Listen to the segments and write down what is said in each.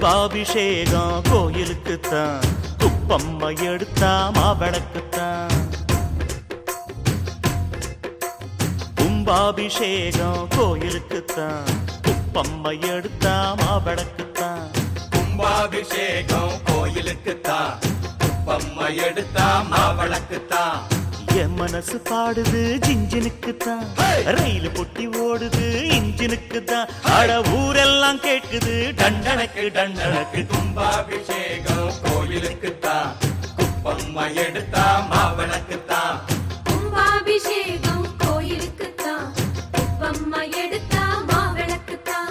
கும்பாபிஷேகம் கோயிலுக்குத்தான் குப்பம்மா எடுத்தா மாவிளக்குத்தான் கும்பாபிஷேகம் கோயிலுக்குத்தான் குப்பம்மா எடுத்தா மாவிளக்குத்தான் கும்பாபிஷேகம் கோயிலுக்குத்தான் குப்பம்மா எடுத்தா மாவளக்குத்தான் என் மனசு பாடுது ஜிஞ்சினுக்குத்தான் ரயில் பொட்டி ஓடுது இன்ஜினுக்குத்தான் அட ஊரெல்லாம் கேக்குது டண்டனக்கு டண்டனக்கு கும்பாபிஷேகம் கோயிலுக்குத்தான் குப்பம்மா எடுத்தா மாவளக்குத்தான் கும்பாபிஷேகம் கோயிலுக்குத்தான் குப்பம்மா எடுத்தா மாவிளக்குத்தான்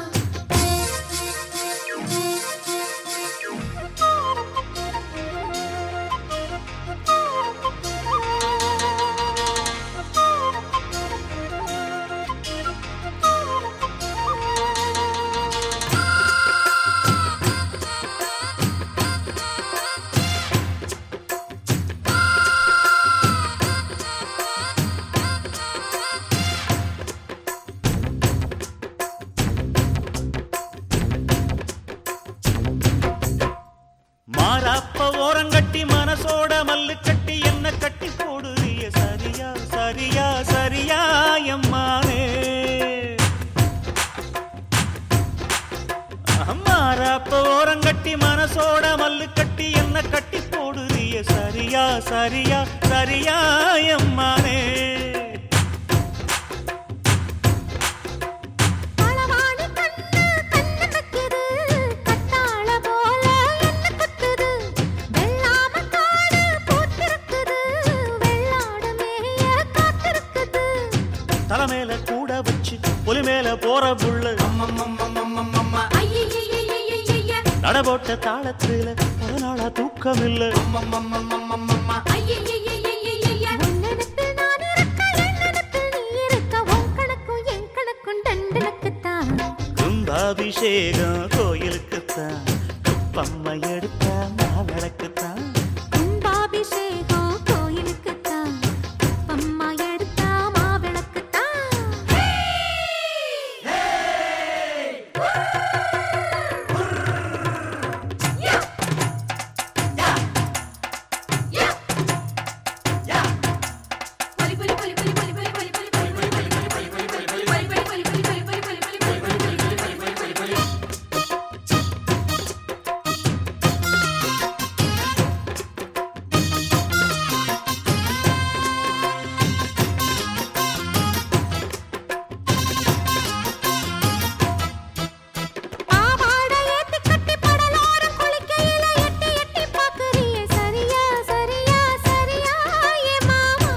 மாறாப்ப ஓரங்கட்டி மனசோட மல்லு கட்டி என்ன கட்டி போடுறிய சரியா சரியா சரியா எம்மானே மாறாப்ப ஓரங்கட்டி மனசோட மல்லு கட்டி என்ன கட்டி போடுறிய சரியா சரியா சரியா எம்மானே களவாணி கண்ணு கண்ணு வைக்குது கத்தாழ போல என்ன குத்துது வெள்ளாம காடு பூத்திருக்குது வெள்ளாடு மேய காத்திருக்குது தலைமையில கூட வச்சு புலி மேல போற புள்ள அம்மம்மம்மம்மம்மம்மம்மா ஐயையையையையைய நடபோட்ட தாளத்துல பல நாளா தூக்கம் இல்ல அம்மம்மம்மம்மம்மம்மா ஐயையையையையைய உன்னிடத்தில் நான் இருக்க என்னிடத்தில் நீ இருக்க உன் கணக்கும் என் கணக்கும் தண்டனுக்குத்தான் கும்பாபிஷேகம் கோயிலுக்குத்தான் குப்பம்மா எடுத்த மாவிளக்குத்தான் கும்பாபிஷேகம் கோயிலுக்குத்தான் குப்பம்மா எடுத்தா மாவிளக்குத்தான் பாவாடை ஏத்தி கட்டி படலோரம் குளிக்கையில எட்டி எட்டி பாக்குறியே சரியா சரியா சரியா ஏ மாமா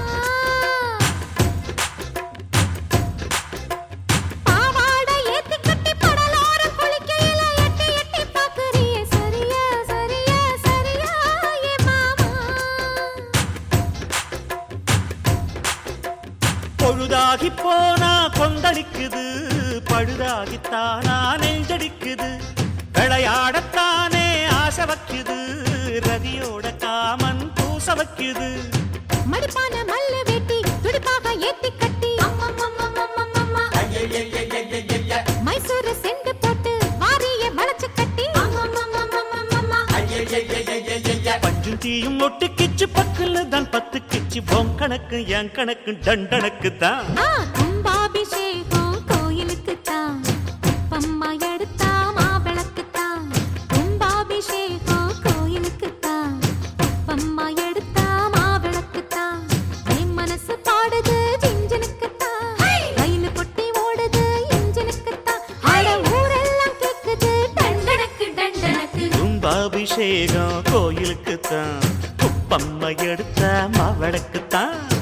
பாவாடை ஏத்தி கட்டி படலோரம் குளிக்கையில எட்டி எட்டி பாக்குறியே சரியா சரியா சரியா ஏ மாமா பொழுதாகி போனா கொந்தளிக்குது பழுதாகித்தானா நெஞ்சடிக்குது விளையாடத்தானே ஆசை வைக்குது ரதியோட காமன் பூச வைக்குது மடிப்பான மல்லு வெட்டி துடிப்பாக ஏத்தி கட்டி அம்மம்மம்மம்மம்மம்மம்மா. ஐயையையையையைய மைசூரு செண்டு போட்டு வாரிய வளைச்சு கட்டி அம்மம்மம்மம்மம்மம்மா. ஐயையையையையைய பஞ்சும் தீயும் ஒட்டு கிச்சு பக்கல்ல தான் பத்து கிச்சு உன் கணக்கு என் கணக்கு டண்டனக்கு தான் ஆ, கும்பாபிஷேகம் கோயிலுக்குத்தான் குப்பம்மா எடுத்தா மாவிளக்குத்தான் கும்பாபிஷேகம் கோயிலுக்குத்தான் குப்பம்மா எடுத்தா மாவிளக்குத்தான் என் மனசு பாடுது ஜிஞ்சனுக்குத்தான் ரயில் பொட்டி ஓடுது இன்ஜினுக்குத்தான் அட ஊரெல்லாம் கேக்குது டண்டனக்கு டண்டனக்கு கும்பாபிஷேகம் கோயிலுக்குத்தான் குப்பம்மா எடுத்த மாவிளக்குத்தான்